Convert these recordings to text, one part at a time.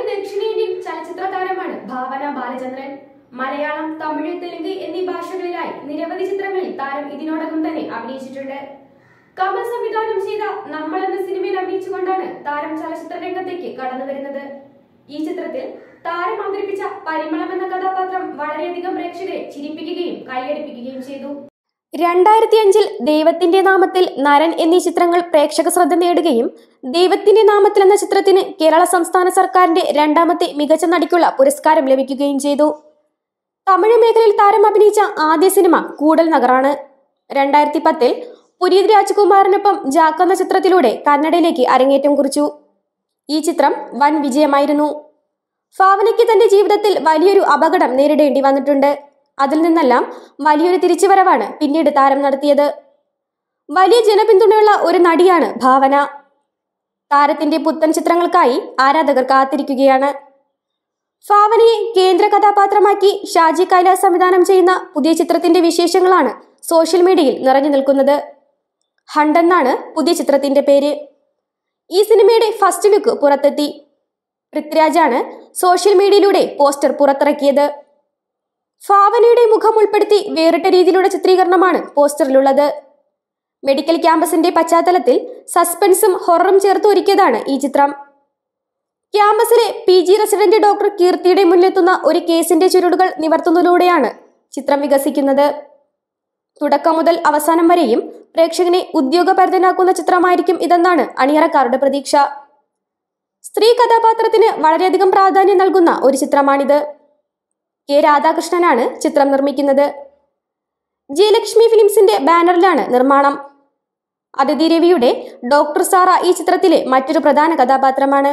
ദക്ഷിണേന്ത്യൻ ചലച്ചിത്ര താരമാണ് ഭാവന ബാലചന്ദ്രൻ മലയാളം തമിഴ് തെലുങ്ക് എന്നീ ഭാഷകളിലായി നിരവധി ചിത്രങ്ങളിൽ താരം ഇതിനോടകം തന്നെ അഭിനയിച്ചിട്ടുണ്ട് കമൽ സംവിധാനം ചെയ്ത നമ്മൾ എന്ന സിനിമയിൽ അഭിനയിച്ചുകൊണ്ടാണ് താരം ചലച്ചിത്ര രംഗത്തേക്ക് കടന്നു വരുന്നത് ഈ ചിത്രത്തിൽ താരം അവതരിപ്പിച്ച പരിമളം എന്ന കഥാപാത്രം വളരെയധികം പ്രേക്ഷകരെ ചിരിപ്പിക്കുകയും കൈയടിപ്പിക്കുകയും ചെയ്തു രണ്ടായിരത്തി അഞ്ചിൽ ദൈവത്തിന്റെ നാമത്തിൽ നരൻ എന്നീ ചിത്രങ്ങൾ പ്രേക്ഷക ശ്രദ്ധ നേടുകയും ദൈവത്തിന്റെ നാമത്തിൽ എന്ന ചിത്രത്തിന് കേരള സംസ്ഥാന സർക്കാരിന്റെ രണ്ടാമത്തെ മികച്ച നടിക്കുള്ള പുരസ്കാരം ലഭിക്കുകയും ചെയ്തു തമിഴ് മേഖലയിൽ താരം അഭിനയിച്ച ആദ്യ സിനിമ കൂടൽ നഗറാണ് രണ്ടായിരത്തി പത്തിൽ പുരീത് രാജ്കുമാറിനൊപ്പം ജാക്ക് എന്ന ചിത്രത്തിലൂടെ കന്നഡയിലേക്ക് അരങ്ങേറ്റം കുറിച്ചു ഈ ചിത്രം വൻ വിജയമായിരുന്നു ഭാവനയ്ക്ക് തന്റെ ജീവിതത്തിൽ വലിയൊരു അപകടം നേരിടേണ്ടി വന്നിട്ടുണ്ട് അതിൽ നിന്നെല്ലാം വലിയൊരു തിരിച്ചുവരവാണ് പിന്നീട് താരം നടത്തിയത് വലിയ ജനപിന്തുണയുള്ള ഒരു നടിയാണ് ഭാവന താരത്തിന്റെ പുത്തൻ ചിത്രങ്ങൾക്കായി ആരാധകർ കാത്തിരിക്കുകയാണ് ഭാവനയെ കേന്ദ്ര കഥാപാത്രമാക്കി ഷാജി കൈലാസ് സംവിധാനം ചെയ്യുന്ന പുതിയ ചിത്രത്തിന്റെ വിശേഷങ്ങളാണ് സോഷ്യൽ മീഡിയയിൽ നിറഞ്ഞു നിൽക്കുന്നത് ഹണ്ട് എന്നാണ് പുതിയ ചിത്രത്തിന്റെ പേര് ഈ സിനിമയുടെ ഫസ്റ്റ് ലുക്ക് പുറത്തെത്തി പൃഥ്വിരാജാണ് സോഷ്യൽ മീഡിയയിലൂടെ പോസ്റ്റർ പുറത്തിറക്കിയത് ഭാവനയുടെ മുഖം ഉൾപ്പെടുത്തി വേറിട്ട രീതിയിലുള്ള ചിത്രീകരണമാണ് പോസ്റ്ററിലുള്ളത് മെഡിക്കൽ ക്യാമ്പസിന്റെ പശ്ചാത്തലത്തിൽ സസ്പെൻസും ഹൊററും ചേർത്ത് ഒരുക്കിയതാണ് ഈ ചിത്രം ക്യാമ്പസിലെ പി ജി റെസിഡന്റ് ഡോക്ടർ കീർത്തിയുടെ മുന്നിലെത്തുന്ന ഒരു കേസിന്റെ ചുരുളുകൾ നിവർത്തുന്നതിലൂടെയാണ് ചിത്രം വികസിക്കുന്നത് തുടക്കം മുതൽ അവസാനം വരെയും പ്രേക്ഷകനെ ഉദ്യോഗപരിതനാക്കുന്ന ചിത്രമായിരിക്കും ഇതെന്നാണ് അണിയറക്കാരുടെ പ്രതീക്ഷ സ്ത്രീ കഥാപാത്രത്തിന് വളരെയധികം പ്രാധാന്യം നൽകുന്ന ഒരു ചിത്രമാണിത് കെ രാധാകൃഷ്ണനാണ് ചിത്രം നിർമ്മിക്കുന്നത് ജയലക്ഷ്മി ഫിലിംസിന്റെ ബാനറിലാണ് നിർമ്മാണം അതിഥി രവിയുടെ ഡോക്ടർ സാറ ഈ ചിത്രത്തിലെ മറ്റൊരു പ്രധാന കഥാപാത്രമാണ്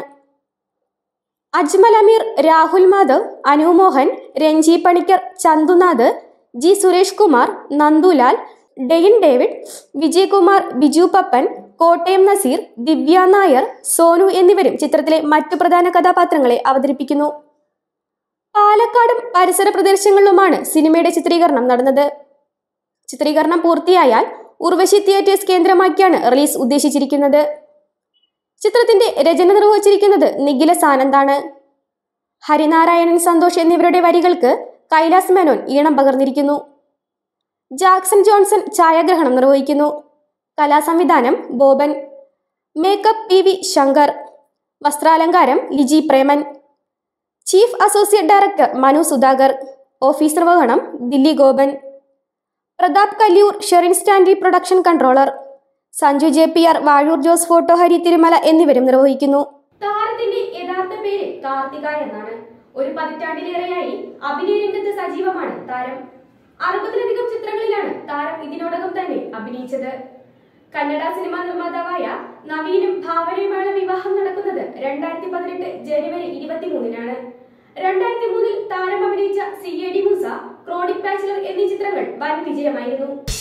അജ്മൽ അമീർ രാഹുൽ മാധവ് അനു മോഹൻ രഞ്ജി പണിക്കർ ചന്തുനാഥ് ജി സുരേഷ് കുമാർ നന്ദുലാൽ ഡെയിൻ ഡേവിഡ് വിജയകുമാർ ബിജു പപ്പൻ കോട്ടയം നസീർ ദിവ്യ നായർ സോനു എന്നിവരും ചിത്രത്തിലെ മറ്റു പ്രധാന കഥാപാത്രങ്ങളെ അവതരിപ്പിക്കുന്നു പാലക്കാടും പരിസര പ്രദേശങ്ങളിലുമാണ് സിനിമയുടെ ചിത്രീകരണം നടന്നത് ചിത്രീകരണം പൂർത്തിയായാൽ ഉർവശി തിയേറ്റേഴ്സ് കേന്ദ്രമാക്കിയാണ് റിലീസ് ഉദ്ദേശിച്ചിരിക്കുന്നത് ചിത്രത്തിന്റെ രചന നിർവഹിച്ചിരിക്കുന്നത് നിഖില സാനന്ദാണ് ഹരിനാരായണൻ സന്തോഷ് എന്നിവരുടെ വരികൾക്ക് കൈലാസ് മേനോൻ ഈണം പകർന്നിരിക്കുന്നു ജാക്സൺ ജോൺസൺ ഛായാഗ്രഹണം നിർവഹിക്കുന്നു കലാസംവിധാനം Boban makeup P V Shankar വസ്ത്രാലങ്കാരം Liji Preman chief associate director Manu Sudhakar office നിർവഹണം Dilli Gopan Pratap Kalyur Sherin Stanley production controller Sanju J P R Vazhoor Jose photo Hari Thirumala എന്നിവരും നിർവഹിക്കുന്നു താരത്തിന്റെ യഥാർത്ഥ പേര് കാർത്തിക എന്നാണ് ഒരു പതിറ്റാണ്ടിലേറെയായി അഭിനയ രംഗത്ത് സജീവമാണ് താരം അറുപതിലധികം ചിത്രങ്ങളിലാണ് താരം ഇതിനോടകം തന്നെ അഭിനയിച്ചത് കന്നഡ സിനിമാ നിർമ്മാതാവായ നവീനും ഭാവനയുമായുള്ള വിവാഹം നടക്കുന്നത് രണ്ടായിരത്തി പതിനെട്ട് ജനുവരി ഇരുപത്തിമൂന്നിനാണ് രണ്ടായിരത്തി മൂന്നിൽ താരം അഭിനയിച്ച C A D Moosa chronic bachelor എന്നീ ചിത്രങ്ങൾ വൻ വിജയമായിരുന്നു